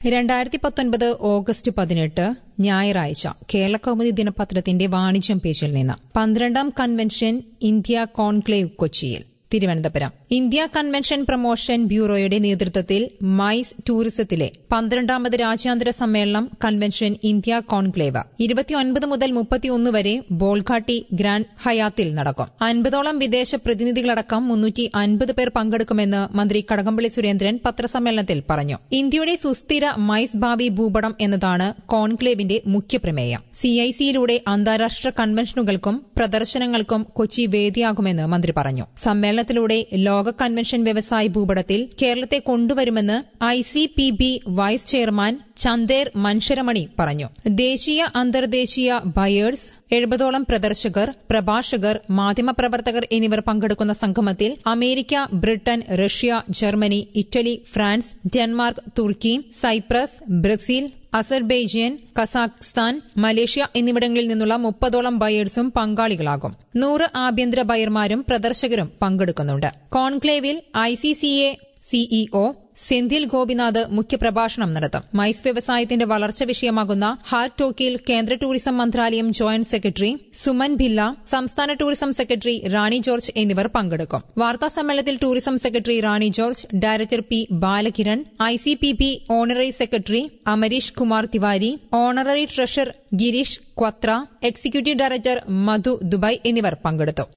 രണ്ടായിരത്തി പത്തൊൻപത് ഓഗസ്റ്റ് പതിനെട്ട് ഞായറാഴ്ച കേരളകൗമുദി ദിനപത്രത്തിന്റെ വാണിജ്യം പേജിൽ നിന്ന് പന്ത്രണ്ടാം കൺവെൻഷൻ ഇന്ത്യ കോൺക്ലേവ് കൊച്ചിയിൽ തിരുവനന്തപുരം ഇന്ത്യ കൺവെൻഷൻ പ്രൊമോഷൻ ബ്യൂറോയുടെ നേതൃത്വത്തിൽ മൈസ് ടൂറിസത്തിലെ പന്ത്രണ്ടാമത് രാജ്യാന്തര സമ്മേളനം കൺവെൻഷൻ ഇന്ത്യ കോൺക്ലേവ് ഇരുപത്തിയൊൻപത് മുതൽ മുപ്പത്തിയൊന്ന് വരെ ബോൾഘാട്ടി ഗ്രാൻഡ് ഹയാത്തിൽ നടക്കും അൻപതോളം വിദേശ പ്രതിനിധികളടക്കം മുന്നൂറ്റി അൻപത് പേർ പങ്കെടുക്കുമെന്ന് മന്ത്രി കടകംപള്ളി സുരേന്ദ്രൻ പത്രസമ്മേളനത്തിൽ പറഞ്ഞു ഇന്ത്യയുടെ സുസ്ഥിര മൈസ് ഭാവി ഭൂപടം എന്നതാണ് കോൺക്ലേവിന്റെ മുഖ്യപ്രമേയം സിഐസിയിലൂടെ അന്താരാഷ്ട്ര കൺവെൻഷനുകൾക്കും പ്രദർശനങ്ങൾക്കും കൊച്ചി വേദിയാകുമെന്ന് മന്ത്രി പറഞ്ഞു സമ്മേളനത്തിലൂടെ ലോക കൺവെൻഷൻ വ്യവസായ ഭൂപടത്തിൽ കേരളത്തെ കൊണ്ടുവരുമെന്ന് I C P B vice chairman Chander Mansharamani പറഞ്ഞു ദേശീയ അന്തർദേശീയ ബയേഴ്സ് എഴുപതോളം പ്രദർശകർ പ്രഭാഷകർ മാധ്യമപ്രവർത്തകർ എന്നിവർ പങ്കെടുക്കുന്ന സംഗമത്തിൽ America Britain Russia Germany Italy France Denmark തുർക്കി Cyprus Brazil Azerbaijan Kazakhstan Malaysia എന്നിവിടങ്ങളിൽ നിന്നുള്ള മുപ്പതോളം ബയേഴ്സും പങ്കാളികളാകും നൂറ് ആഭ്യന്തര ബയർമാരും പ്രദർശകരും പങ്കെടുക്കുന്നുണ്ട് കോൺക്ലേവിൽ I C C A CEO Senthil Gopinath മുഖ്യപ്രഭാഷണം നടത്തും മൈസ് വ്യവസായത്തിന്റെ വളർച്ച വിഷയമാകുന്ന ഹാർട്ട് ടോക്കിൽ കേന്ദ്ര ടൂറിസം മന്ത്രാലയം ജോയിന്റ് സെക്രട്ടറി സുമൻ ഭില്ല സംസ്ഥാന ടൂറിസം സെക്രട്ടറി റാണി ജോർജ് എന്നിവർ പങ്കെടുക്കും വാർത്താ സമ്മേളനത്തിൽ tourism secretary Rani George director P Balakiran I C P B honorary secretary Amarish Kumar Tiwari honorary treasurer Girish Kwatra executive director Madhu Dubey എന്നിവർ പങ്കെടുത്തു